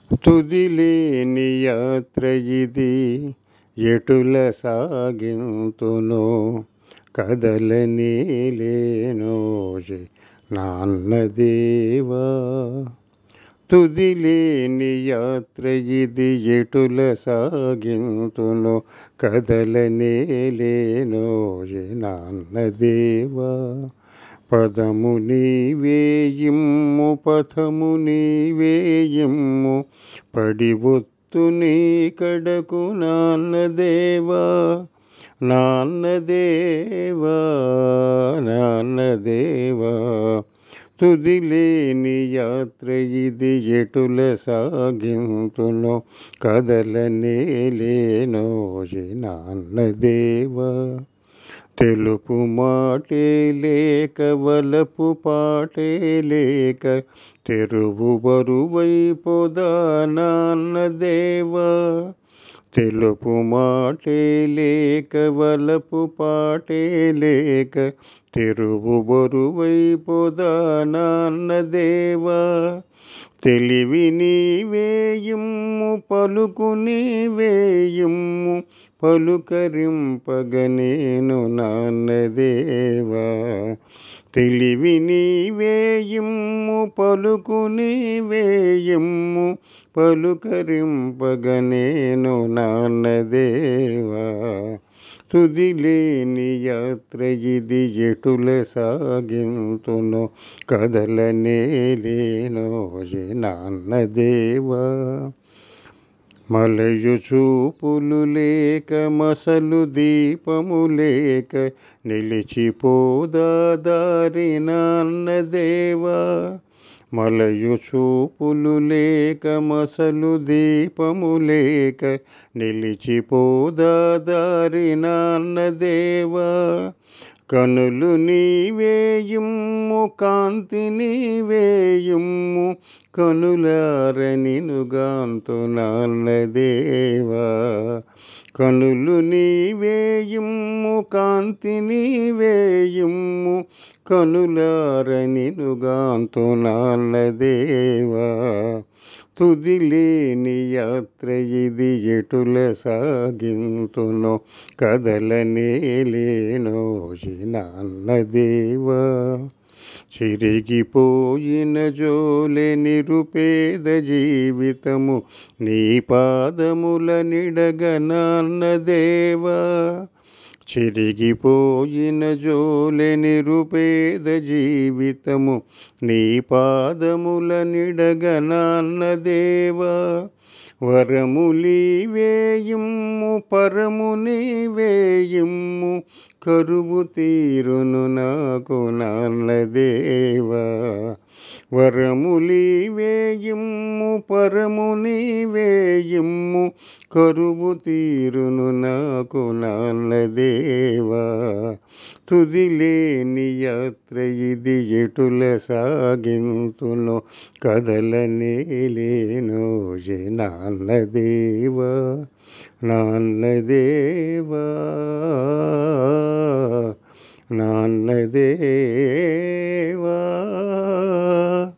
తుదిలేని యాత్ర ఇది ఎటుల సాగింతునో కదలని లేనోజే నాన్నదేవా తుదిలేని యాత్ర ఇది ఎటుల సాగింతునో కదలనే లేనోజే నాన్నదేవా పదము నీవేయిమ్ము పథము నీవేయిమ్ము పడి ఒత్తు నీ కడకు నాన్నదేవా నాన్నదేవా నాన్నదేవా తుదిలేని యాత్ర ఇది ఎటుల సాగింతునో కదలనే లేనోజే నాన్నదేవా తెలుపు మాటే లేక వలపు పాటే లేక తెరువు బరువైపోదా నాన్నదేవా తెలుపు మాటే లేక వలపు పాటే లేక తెరువు బరువైపోదా నాన్నదేవా తెలివి నీవేయిమ్ము పలుకు నీవేయిమ్ము పలుకరింపగనేను నాన్నదేవా తెలివి నీవేయిమ్ము పలుకు నీవేయిమ్ము పలుకరింపగనేను నాన్నదేవా తుదిలేని యాత్ర ఇది ఎటుల సాగింతునో కదలనే లేనోజే నాన్నదేవా మలయు చూపులు లేక మసలు దీపము లేక నిలిచిపోదా దారి నాన్నదేవా మలయు చూపులు లేక మసలు దీపము లేక నిలిచిపోదా దారి నాన్నదేవా కనులు నీవేయిమ్ము కాంతి నీవేయిమ్ము కనులారనినుగాంతు నాన్నదేవా కనులు నీవేయిమ్ము కాంతి నీవేయిమ్ము కనులారనినుగాంతు నాన్నదేవా తుదిలేని యాత్ర ఇది ఎటుల సాగింతునో కదలనే లేనోజి నాన్నదేవా చిరిగిపోయిన జోలె నిరుపేద జీవితము నీ పాదముల నిడగ నాన్నదేవా చిరిగిపోయిన జోలె నిరుపేద జీవితము నీ పాదముల నిడగ నాన్నదేవా వరములీవేయిమ్ము పరము నీవేయిమ్ము కరువు తీరును నాకు నాన్నదేవా వరములీవేయిమ్ము పరము నీవేయిమ్ము కరువు తీరును నాకు నాన్నదేవా తుదిలేని యాత్ర ఇది ఎటుల సాగింతునో కదలనే లేనోజే నాన్నదేవా నాన్నదేవా నాన్నదేవా